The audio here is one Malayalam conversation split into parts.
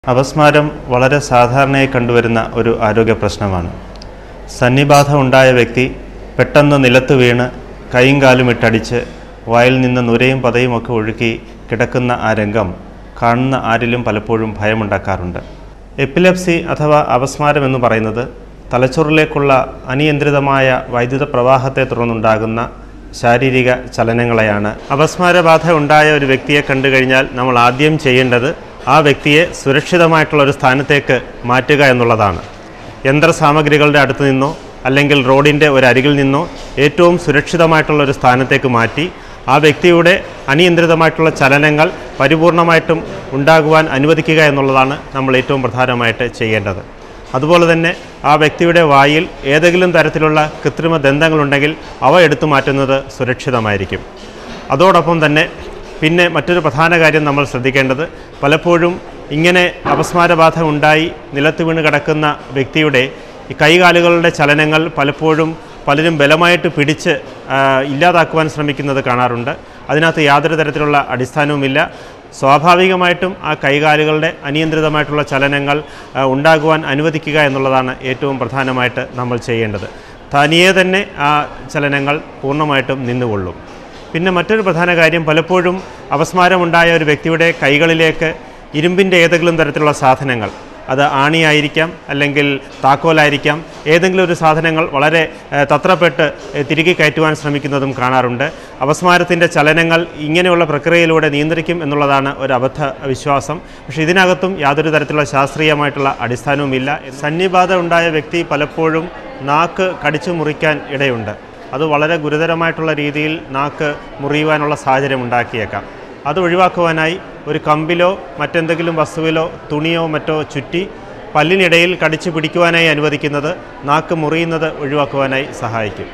അപസ്മാരം വളരെ സാധാരണയായി കണ്ടുവരുന്ന ഒരു ആരോഗ്യ പ്രശ്നമാണ് സന്നിബാധ ഉണ്ടായ വ്യക്തി പെട്ടെന്ന് നിലത്ത് വീണ് കൈയും കാലും ഇട്ടടിച്ച് വായിൽ നിന്ന് നുരയും പതയും ഒക്കെ ഒഴുക്കി കിടക്കുന്ന ആ രംഗം കാണുന്ന ആരിലും പലപ്പോഴും ഭയമുണ്ടാക്കാറുണ്ട് എപ്പിലെപ്സി അഥവാ അപസ്മാരം എന്ന് പറയുന്നത് തലച്ചോറിലേക്കുള്ള അനിയന്ത്രിതമായ വൈദ്യുത പ്രവാഹത്തെ തുടർന്നുണ്ടാകുന്ന ശാരീരിക ചലനങ്ങളെയാണ് അപസ്മാരബാധ ഉണ്ടായ ഒരു വ്യക്തിയെ കണ്ടു കഴിഞ്ഞാൽ നമ്മൾ ആദ്യം ചെയ്യേണ്ടത് ആ വ്യക്തിയെ സുരക്ഷിതമായിട്ടുള്ള ഒരു സ്ഥാനത്തേക്ക് മാറ്റുക എന്നുള്ളതാണ് യന്ത്രസാമഗ്രികളുടെ അടുത്ത് നിന്നോ അല്ലെങ്കിൽ റോഡിൻ്റെ ഒരു അരികിൽ നിന്നോ ഏറ്റവും സുരക്ഷിതമായിട്ടുള്ള ഒരു സ്ഥാനത്തേക്ക് മാറ്റി ആ വ്യക്തിയുടെ അനിയന്ത്രിതമായിട്ടുള്ള ചലനങ്ങൾ പരിപൂർണമായിട്ടും ഉണ്ടാകുവാൻ അനുവദിക്കുക എന്നുള്ളതാണ് നമ്മൾ ഏറ്റവും പ്രധാനമായിട്ട് ചെയ്യേണ്ടത് അതുപോലെ തന്നെ ആ വ്യക്തിയുടെ വായിൽ ഏതെങ്കിലും തരത്തിലുള്ള കൃത്രിമ ദന്തങ്ങളുണ്ടെങ്കിൽ അവ എടുത്തു മാറ്റുന്നത് സുരക്ഷിതമായിരിക്കും അതോടൊപ്പം തന്നെ പിന്നെ മറ്റൊരു പ്രധാന കാര്യം നമ്മൾ ശ്രദ്ധിക്കേണ്ടത് പലപ്പോഴും ഇങ്ങനെ അപസ്മാരബാധ ഉണ്ടായി നിലത്ത് വീണ് കിടക്കുന്ന വ്യക്തിയുടെ ഈ കൈകാലുകളുടെ ചലനങ്ങൾ പലപ്പോഴും പലരും ബലമായിട്ട് പിടിച്ച് ആ, ഇല്ലാതാക്കുവാൻ ശ്രമിക്കുന്നത് കാണാറുണ്ട് അതിനകത്ത് യാതൊരു തരത്തിലുള്ള അടിസ്ഥാനവുമില്ല സ്വാഭാവികമായിട്ടും ആ കൈകാലുകളുടെ അനിയന്ത്രിതമായിട്ടുള്ള ചലനങ്ങൾ ആ, ഉണ്ടാകുവാൻ അനുവദിക്കുക എന്നുള്ളതാണ് ഏറ്റവും പ്രധാനമായിട്ട് നമ്മൾ ചെയ്യേണ്ടത് തനിയെ തന്നെ ആ ചലനങ്ങൾ പൂർണ്ണമായിട്ടും നിന്നുകൊള്ളും പിന്നെ മറ്റൊരു പ്രധാന കാര്യം പലപ്പോഴും അപസ്മാരമുണ്ടായ ഒരു വ്യക്തിയുടെ കൈകളിലേക്ക് ഇരുമ്പിൻ്റെ ഏതെങ്കിലും തരത്തിലുള്ള സാധനങ്ങൾ അത് ആണിയായിരിക്കാം അല്ലെങ്കിൽ താക്കോലായിരിക്കാം ഏതെങ്കിലും ഒരു സാധനങ്ങൾ വളരെ ഏഹ്, തത്രപ്പെട്ട് ഏഹ്, തിരികെ കയറ്റുവാൻ ശ്രമിക്കുന്നതും കാണാറുണ്ട് അപസ്മാരത്തിൻ്റെ ചലനങ്ങൾ ഇങ്ങനെയുള്ള പ്രക്രിയയിലൂടെ നിയന്ത്രിക്കും എന്നുള്ളതാണ് ഒരു അബദ്ധ വിശ്വാസം പക്ഷേ ഇതിനകത്തും യാതൊരു തരത്തിലുള്ള ശാസ്ത്രീയമായിട്ടുള്ള അടിസ്ഥാനവുമില്ല സന്നിബാധ ഉണ്ടായ വ്യക്തി പലപ്പോഴും നാക്ക് കടിച്ചു മുറിക്കാൻ ഇടയുണ്ട് അത് വളരെ ഗുരുതരമായിട്ടുള്ള രീതിയിൽ നാക്ക് മുറിയുവാനുള്ള സാഹചര്യം ഉണ്ടാക്കിയേക്കാം അത് ഒഴിവാക്കുവാനായി ഒരു കമ്പിലോ മറ്റെന്തെങ്കിലും വസ്തുവിലോ തുണിയോ മറ്റോ ചുറ്റി പല്ലിനിടയിൽ കടിച്ചു പിടിക്കുവാനായി അനുവദിക്കുന്നത് നാക്ക് മുറിയുന്നത് ഒഴിവാക്കുവാനായി സഹായിക്കും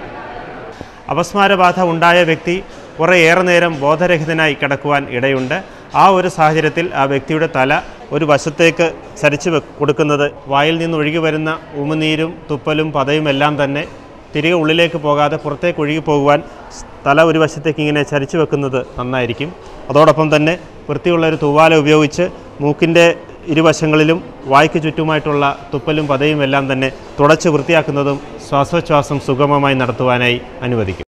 അപസ്മാരബാധ ഉണ്ടായ വ്യക്തി കുറേ ഏറെ നേരം ബോധരഹിതനായി കിടക്കുവാൻ ഇടയുണ്ട് ആ ഒരു സാഹചര്യത്തിൽ ആ വ്യക്തിയുടെ തല ഒരു വശത്തേക്ക് ചരിച്ചു വെ- കൊടുക്കുന്നത് വായിൽ നിന്ന് ഒഴുകി വരുന്ന ഉമിനീരും തുപ്പലും പതയും എല്ലാം തന്നെ തിരികെ ഉള്ളിലേക്ക് പോകാതെ പുറത്തേക്ക് ഒഴുകി പോകുവാൻ സ് തല ഒരു വശത്തേക്ക് ഇങ്ങനെ ചരിച്ചു വെക്കുന്നത് നന്നായിരിക്കും അതോടൊപ്പം തന്നെ വൃത്തിയുള്ള ഒരു തൂവാല ഉപയോഗിച്ച് മൂക്കിൻ്റെ ഇരുവശങ്ങളിലും വായ്ക്ക് ചുറ്റുമായിട്ടുള്ള തുപ്പലും പതയും എല്ലാം തന്നെ തുടച്ച് വൃത്തിയാക്കുന്നതും ശ്വാസോച്ഛ്വാസം സുഗമമായി നടത്തുവാനായി അനുവദിക്കും